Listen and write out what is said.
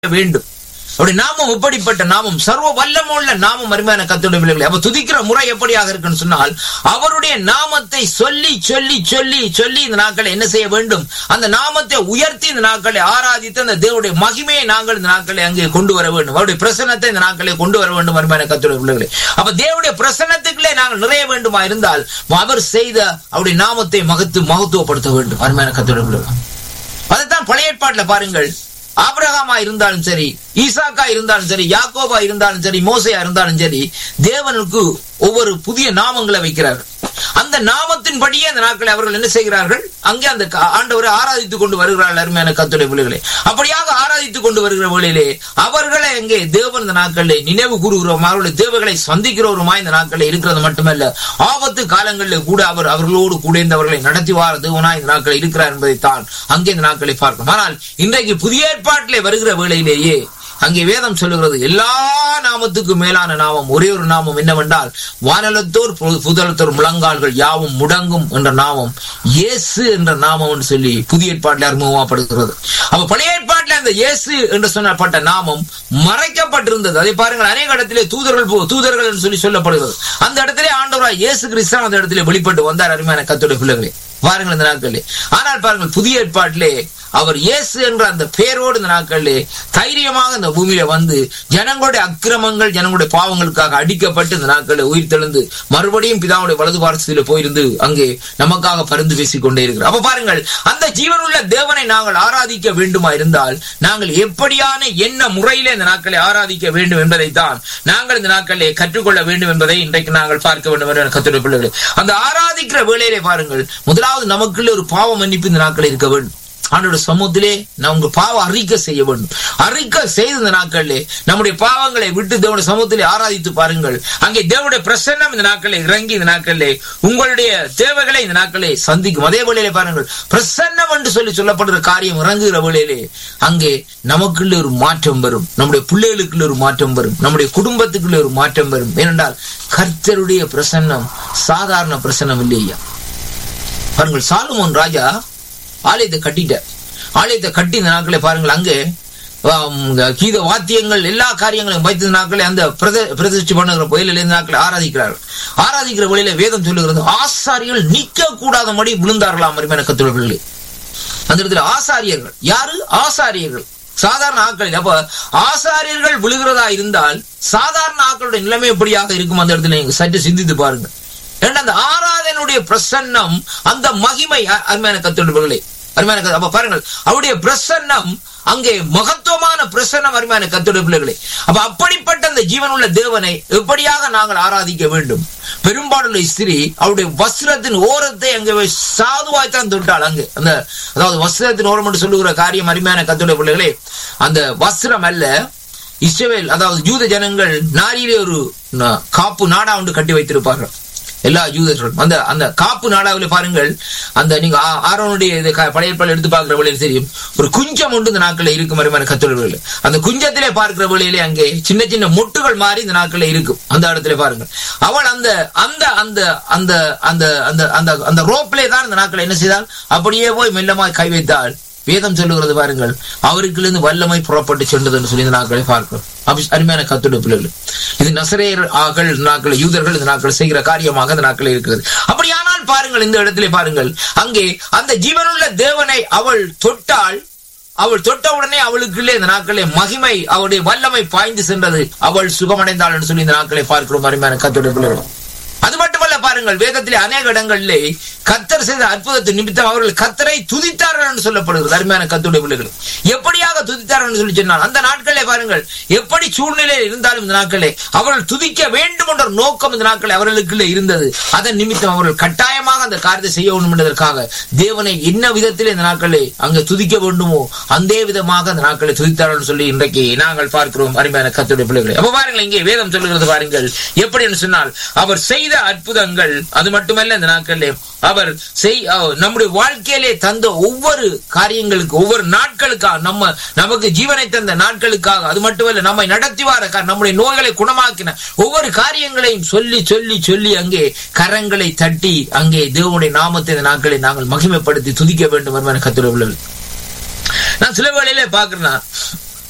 வேண்டும் அப்படி நாமம் எப்படிப்பட்ட நாமம் சர்வ வல்லமுள்ள நாமம் அருமையான கத்துடைய பிள்ளைகளை அப்ப துதிக்கிற முறை எப்படியாக இருக்குன்னு சொன்னால் அவருடைய நாமத்தை சொல்லி சொல்லி சொல்லி சொல்லி இந்த நாட்களை என்ன செய்ய வேண்டும் அந்த நாமத்தை உயர்த்தி இந்த நாட்களை ஆராதித்து அந்த தேவனுடைய மகிமையை நாங்கள் இந்த நாட்களை அங்கே கொண்டு வர வேண்டும் அவருடைய பிரசனத்தை இந்த நாட்களை கொண்டு வர வேண்டும் அருமையான கத்துடைய பிள்ளைகளை அப்ப தேவனுடைய பிரசனத்துக்குள்ளே நாங்கள் நிறைய வேண்டுமா இருந்தால் அவர் செய்த அவருடைய நாமத்தை மகத்து மகத்துவப்படுத்த வேண்டும் அருமையான கத்துடைய பிள்ளைகள் அதைத்தான் பழைய ஏற்பாட்டுல பாருங்கள் ஆபிரகாமா இருந்தாலும் சரி ஈசாக்கா இருந்தாலும் சரி யாக்கோபா இருந்தாலும் சரி மோசையா இருந்தாலும் சரி தேவனுக்கு ஒவ்வொரு புதிய நாமங்களை வைக்கிறார்கள் அந்த நாமத்தின்படியே அந்த நாட்களை அவர்கள் என்ன செய்கிறார்கள் அங்கே அந்த க- ஆண்டவரை ஆராதித்துக் கொண்டு வருகிறார்கள் அருமையான கத்துடைய பிள்ளைகளை அப்படியாக ஆராதித்துக் கொண்டு வருகிற வேளையிலே அவர்களை அங்கே தேவன் இந்த நாட்களிலே நினைவு கூறுகிறோம் அவர்களுடைய தேவைகளை சந்திக்கிறவருமா இந்த நாட்களில் இருக்கிறது மட்டுமல்ல ஆபத்து காலங்களில் கூட அவர் அவர்களோடு கூட இருந்தவர்களை நடத்தி வார தேவனா இந்த நாட்களில் இருக்கிறார் என்பதைத்தான் அங்கே இந்த நாட்களை பார்க்கிறோம் ஆனால் இன்றைக்கு புதிய ஏற்பாட்டிலே வருகிற வேளையிலேயே அங்கே வேதம் சொல்லுகிறது எல்லா நாமத்துக்கும் மேலான நாமம் ஒரே ஒரு நாமம் என்னவென்றால் வானலத்தோர் பு- புதலத்தோர் முழங்கால்கள் யாவும் முடங்கும் என்ற நாமம் இயேசு என்ற நாமம் என்று சொல்லி புதிய ஏற்பாட்டில் அறிமுகப்படுகிறது அப்ப பழைய ஏற்பாட்டில் அந்த இயேசு என்று சொல்லப்பட்ட நாமம் மறைக்கப்பட்டிருந்தது அதை பாருங்கள் அநேக இடத்திலே தூதர்கள் போ- தூதர்கள் என்று சொல்லி சொல்லப்படுகிறது அந்த இடத்திலே ஆண்டவராய் இயேசு கிறிஸ்தான் அந்த இடத்திலே வெளிப்பட்டு வந்தார் அருமையான கத்துடைய பிள்ளைகளே பாருங்கள் இந்த நாட்களிலே ஆனால் பாருங்கள் புதிய ஏற்பாட்டிலே அவர் இயேசு என்ற அந்த பேரோடு இந்த நாட்களிலே தைரியமாக இந்த பூமியில வந்து ஜனங்களுடைய அக்கிரமங்கள் ஜனங்களுடைய பாவங்களுக்காக அடிக்கப்பட்டு இந்த நாட்களில் உயிர் தெழுந்து மறுபடியும் பிதாவுடைய வலது பாரசத்தில் போயிருந்து அங்கே நமக்காக பரிந்து பேசிக் கொண்டே இருக்கிறார் அப்ப பாருங்கள் அந்த ஜீவனுள்ள தேவனை நாங்கள் ஆராதிக்க வேண்டுமா இருந்தால் நாங்கள் எப்படியான என்ன முறையிலே இந்த நாட்களை ஆராதிக்க வேண்டும் என்பதைத்தான் நாங்கள் இந்த நாட்களிலே கற்றுக்கொள்ள வேண்டும் என்பதை இன்றைக்கு நாங்கள் பார்க்க வேண்டும் என்று கத்துடைய பிள்ளைகளே அந்த ஆராதிக்கிற வேளையிலே பாருங்கள் முதலாவது நமக்குள்ள ஒரு பாவ மன்னிப்பு இந்த நாட்களில் இருக்க வேண்டும் ஆண்டோட சமூகத்திலே நாம் உங்க பாவ அறிக்கை செய்ய வேண்டும் அறிக்கை செய்த இந்த நாட்களிலே நம்முடைய பாவங்களை விட்டு தேவனுடைய சமூகத்திலே ஆராதித்து பாருங்கள் அங்கே தேவனுடைய பிரசன்னம் இந்த நாட்களிலே இறங்கி இந்த நாட்களிலே உங்களுடைய தேவைகளை இந்த நாட்களிலே சந்திக்கும் அதே வேளையிலே பாருங்கள் பிரசன்னம் என்று சொல்லி சொல்லப்படுற காரியம் இறங்குகிற வேளையிலே அங்கே நமக்குள்ள ஒரு மாற்றம் வரும் நம்முடைய பிள்ளைகளுக்குள்ள ஒரு மாற்றம் வரும் நம்முடைய குடும்பத்துக்குள்ள ஒரு மாற்றம் வரும் ஏனென்றால் கர்த்தருடைய பிரசன்னம் சாதாரண பிரசன்னம் இல்லையா பாருங்கள் சாலுமோன் ராஜா ஆலயத்தை கட்டிட்டார் ஆலயத்தை கட்டி இந்த நாட்களை பாருங்கள் அங்கே ஆம், கீத வாத்தியங்கள் எல்லா காரியங்களையும் வைத்த நாட்களை அந்த பிரத பிரதிஷ்டி பண்ணுகிற புயலில் இந்த நாட்களை ஆராதிக்கிறார்கள் ஆராதிக்கிற வழியில வேதம் சொல்லுகிறது ஆசாரிகள் நிற்க கூடாதபடி விழுந்தார்களாம் அருமையான கத்துள்ளவர்களே அந்த இடத்துல ஆசாரியர்கள் யாரு ஆசாரியர்கள் சாதாரண ஆட்கள் அப்ப ஆசாரியர்கள் விழுகிறதா இருந்தால் சாதாரண ஆட்களுடைய நிலைமை எப்படியாக இருக்கும் அந்த இடத்துல நீங்க சற்று சிந்தித்து பாருங்க ஏன்னா அந்த ஆராதனுடைய பிரசன்னம் அந்த மகிமை அ- அருமையான கத்துள்ளவர்களே அருமையான கத்து- அப்ப பாருங்கள் அவருடைய பிரசன்னம் அங்கே மகத்துவமான பிரசன்னம் அருமையான கத்துடைய பிள்ளைகளே அப்ப அப்படிப்பட்ட அந்த ஜீவனுள்ள தேவனை எப்படியாக நாங்கள் ஆராதிக்க வேண்டும் பெரும்பாலுள்ள ஸ்திரீ அவருடைய வஸ்திரத்தின் ஓரத்தை அங்கே போய் சாதுவாய்த்தான் தொட்டாள் அங்கே அந்த அதாவது வஸ்திரத்தின் ஓரம் என்று சொல்லுகிற காரியம் அருமையான கத்துடைய பிள்ளைகளே அந்த வஸ்திரம் அல்ல இஸ்ரவேல் அதாவது யூத ஜனங்கள் நாரியிலே ஒரு ந- காப்பு நாடா ஒன்று கட்டி வைத்திருப்பார்கள் எல்லா யூதர்களும் அந்த அந்த காப்பு நாடாவில் பாருங்கள் அந்த நீங்க ஆ- ஆரோனுடைய இது க- பழைய ஏற்பாடுல எடுத்து பார்க்கிற வழியில் தெரியும் ஒரு குஞ்சம் உண்டு இந்த நாட்களில் இருக்கும் மறுமான கத்தொழில்கள் அந்த குஞ்சத்திலே பார்க்கிற வழியிலே அங்கே சின்ன சின்ன மொட்டுகள் மாதிரி இந்த நாட்களில் இருக்கும் அந்த இடத்துல பாருங்கள் அவள் அந்த அந்த அந்த அந்த அந்த அந்த அந்த அந்த ரோப்லே தான் இந்த நாட்களை என்ன செய்தால் அப்படியே போய் மெல்லமாய் கை வைத்தாள் வேதம் சொல்லுகிறது பாருங்கள் அவருக்குள்ளேருந்து வல்லமை புறப்பட்டு சென்றது என்று சொல்லி இந்த நாட்களை பார்க்கிறோம் அபி- அருமையான கத்துடைய பிள்ளைகள் இது நசரேயர் ஆகள் இந்த நாட்கள் யூதர்கள் இந்த நாட்கள் செய்கிற காரியமாக இந்த நாட்கள் இருக்கிறது அப்படியானால் பாருங்கள் இந்த இடத்திலே பாருங்கள் அங்கே அந்த ஜீவனுள்ள தேவனை அவள் தொட்டால் அவள் தொட்ட உடனே அவளுக்குள்ளே இந்த நாட்களே மகிமை அவளுடைய வல்லமை பாய்ந்து சென்றது அவள் சுகமடைந்தாள் என்று சொல்லி இந்த நாட்களை பார்க்கிறோம் அருமையான கத்துடைய பிள்ளைகள் அது மட்டுமல்ல பாருங்கள் வேதத்திலே அநேக இடங்களிலே கத்தர் செய்த அற்புதத்தை நிமித்தம் அவர்கள் கத்தரை துதித்தார்கள் என்று சொல்லப்படுகிறது அருமையான கத்துடைய பிள்ளைகள் எப்படியாக துதித்தார்கள் என்று சொல்லி சொன்னால் அந்த நாட்களே பாருங்கள் எப்படி சூழ்நிலை இருந்தாலும் இந்த நாட்களே அவர்கள் துதிக்க வேண்டும் என்ற ஒரு நோக்கம் இந்த நாட்களே அவர்களுக்குள்ளே இருந்தது அதன் நிமித்தம் அவர்கள் கட்டாயமாக அந்த காரியத்தை செய்ய வேண்டும் என்பதற்காக தேவனை என்ன விதத்தில் இந்த நாட்களே அங்கே துதிக்க வேண்டுமோ அந்த விதமாக அந்த நாட்களை துதித்தார்கள் சொல்லி இன்றைக்கு நாங்கள் பார்க்கிறோம் அருமையான கத்துடைய பிள்ளைகளை அப்ப பாருங்கள் இங்கே வேதம் சொல்லுகிறது பாருங்கள் எப்படி என்று சொன்னால் அவர் செய்த அற்புதங்கள் அது மட்டுமல்ல இந்த நாட்களிலே அவர் செய் அஹ், நம்முடைய வாழ்க்கையிலே தந்த ஒவ்வொரு காரியங்களுக்கு ஒவ்வொரு நாட்களுக்காக நம்ம நமக்கு ஜீவனை தந்த நாட்களுக்காக அது மட்டுமல்ல நம்மை நடத்தி வார கா- நம்முடைய நோய்களை குணமாக்கின ஒவ்வொரு காரியங்களையும் சொல்லி சொல்லி சொல்லி அங்கே கரங்களை தட்டி அங்கே தேவனுடைய நாமத்தை இந்த நாட்களை நாங்கள் மகிமைப்படுத்தி துதிக்க வேண்டும் என்பன கத்துரை உள்ளது நான் சில வேளையிலே பார்க்கிறேன்